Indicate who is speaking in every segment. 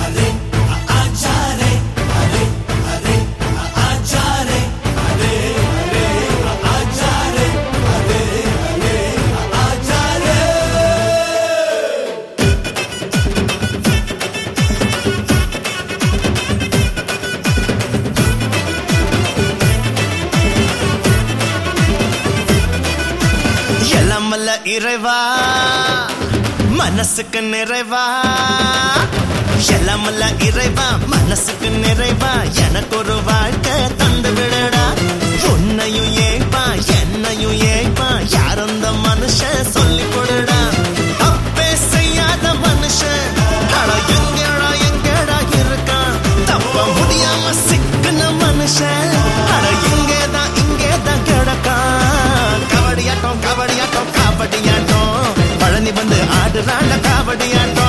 Speaker 1: எல்லாமல்ல இறைவா மனசுக்கு நிறைவா எல்லாமல்ல இறைவா மனசுக்கு நிறைவா எனக்கு ஒரு வாழ்க்கை தந்து விடடா உன்னையும் ஏப்பா என்னையும் ஏப்பா யார் அந்த மனுஷன் சொல்லி கொடுடா தப்பே செய்யாத மனுஷன் அட எங்கடா எங்கடா இருக்கான் தப்ப முடியாம சிக்குன மனுஷன் அட இங்கேதான் இங்கேதான் கிடக்கான் கபடியாட்டம் கபடியாட்டம் கபடியாட்டம் பழனி வந்து ஆடுறாண்ட கபடியாட்டம்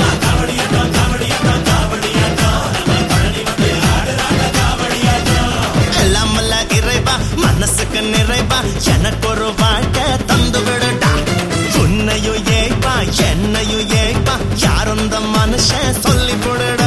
Speaker 1: எல்லாமல்ல இறைவா மனசுக்கு நிறைவா எனக்கு ஒரு வாழ்க்கை தந்து விடடா உன்னையும் ஏய்ப்பா என்னையும் ஏய்ப்பா யார் அந்த மனுஷன் சொல்லி கொடுடா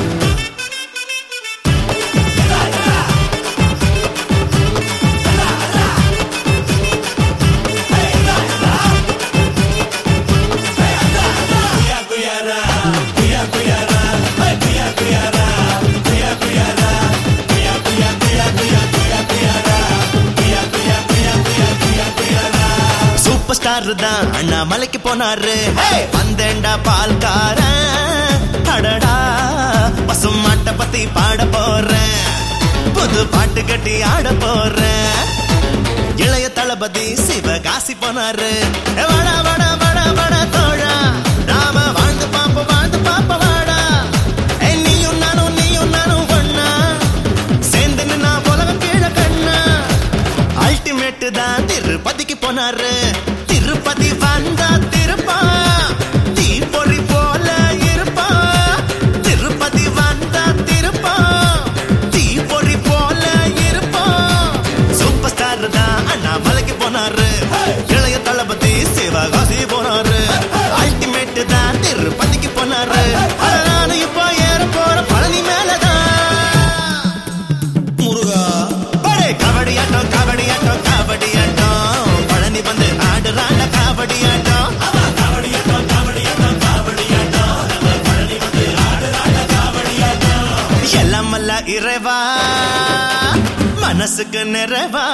Speaker 1: சூப்பர் ஸ்டார் தான் அண்ணாமலைக்கு போனாரு வந்தேண்டா பால்காரன் அடடா பசும் மாட்டை பத்தி பாட போறேன் புது பாட்டு கட்டி ஆட போறேன் இளைய தளபதி சிவகாசி போனாரு ஏ வாடா வாடா வாடா வாடா தோழா நாம வாழ்ந்து பாப்போம் வாழ்ந்து பாப்போம் வாடா ஏய், நீயும் நானும் நீயும் நானும் ஒண்ணா சேர்ந்து நின்னா உலகம் கீழே கண்ணா அல்டிமேட் தான் திருப்பதிக்கு போனாரு திருப்பதி வந்தா திருப்பா தீப்பொறி போல இருப்பா திருப்பதி வந்தா திருப்பா தீப்பொறி போல இருப்பா சூப்பர் ஸ்டார் தான் அண்ணாமலைக்கு போனாரு இளைய தளபதி சிவகாசி போனாரு அல்டிமேட் தான் திருப்பதிக்கு போனாரு அட நானும் இப்போ ஏற போற பழனி மேலதான்
Speaker 2: முருகா
Speaker 1: படே கபடியாட்டம் கபடியாட்டம் கபடியாட்டம் பழனி வந்து ஆடுறாண்ட கபடியாட்டம் எல்லாம் அல்ல இறைவா மனசுக்கு நிறைவா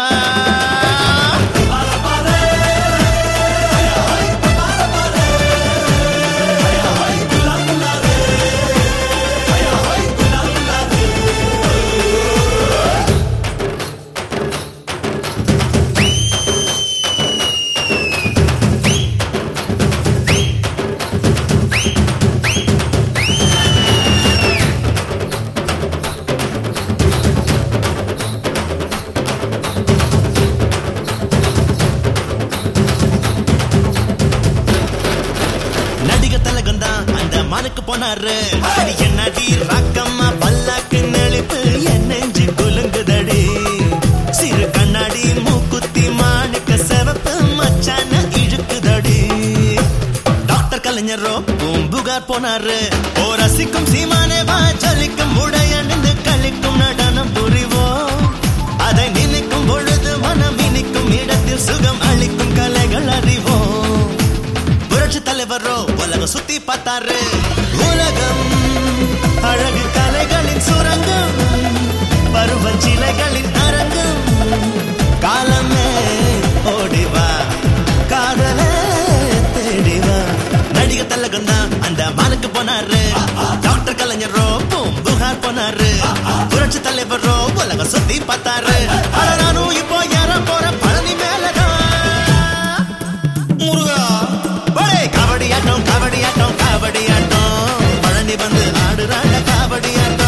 Speaker 1: நடிக தலகம் தான் அந்த மனுக்கு போனாரு அது என்னடி ராக்கம்மா பல்லாக்கு நெளிப்பு என் நெஞ்சு குலுங்குதடி சிறு கண்ணாடி மூக்குத்தி மாணிக்க செவப்பு மச்சான இழுக்குதடி டாக்டர் கலைஞரோ பூம்புகார் போனாரு ஓ ரசிக்கும் சீமானே வா ஜலிக்கும் உடையணிந்து கழிக்கும் நடனம் புரிவோம் அதை நினைக்கும் பொழுது மனம் இனிக்கும் இடத்தில் சுகம் அளிக்கும் கலைகள் அறிவோம் புரட்சி தலைவரோ உலகம் சுத்தி பார்த்தாரு உலகம் அழகு கலைகளின் சுரங்கம் பருவச்சிலைகளின் அரங்கம் காலமே ஓடிவா காதலே தேடிவா நடிக தலகம் தான் அந்த மானுக்கு போனாரு டாக்டர் கலைஞரோ பூம்புகார் போனாரு புரட்சி தலைவரோ உலகம் சுத்தி பார்த்தாரு அட நானும் இப்போ ஏற போற பழனி மேலதான்
Speaker 2: முருகா
Speaker 1: ஒரே கபடியாட்டம் கபடியாட்டம் கபடியாட்டம் பழனி வந்து ஆடுறாங்க கபடியாட்டம்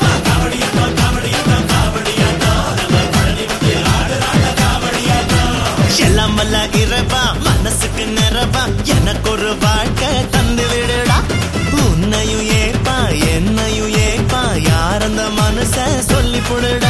Speaker 1: எல்லாம் வல்ல இறைவா மனசுக்கு நிறவா எனக்கு ஒரு வாழ்க்கை தந்து விடுடா உன்னையும் ஏப்பா என்னையும் ஏப்பா யார் அந்த மனுஷன் சொல்லி புடுடா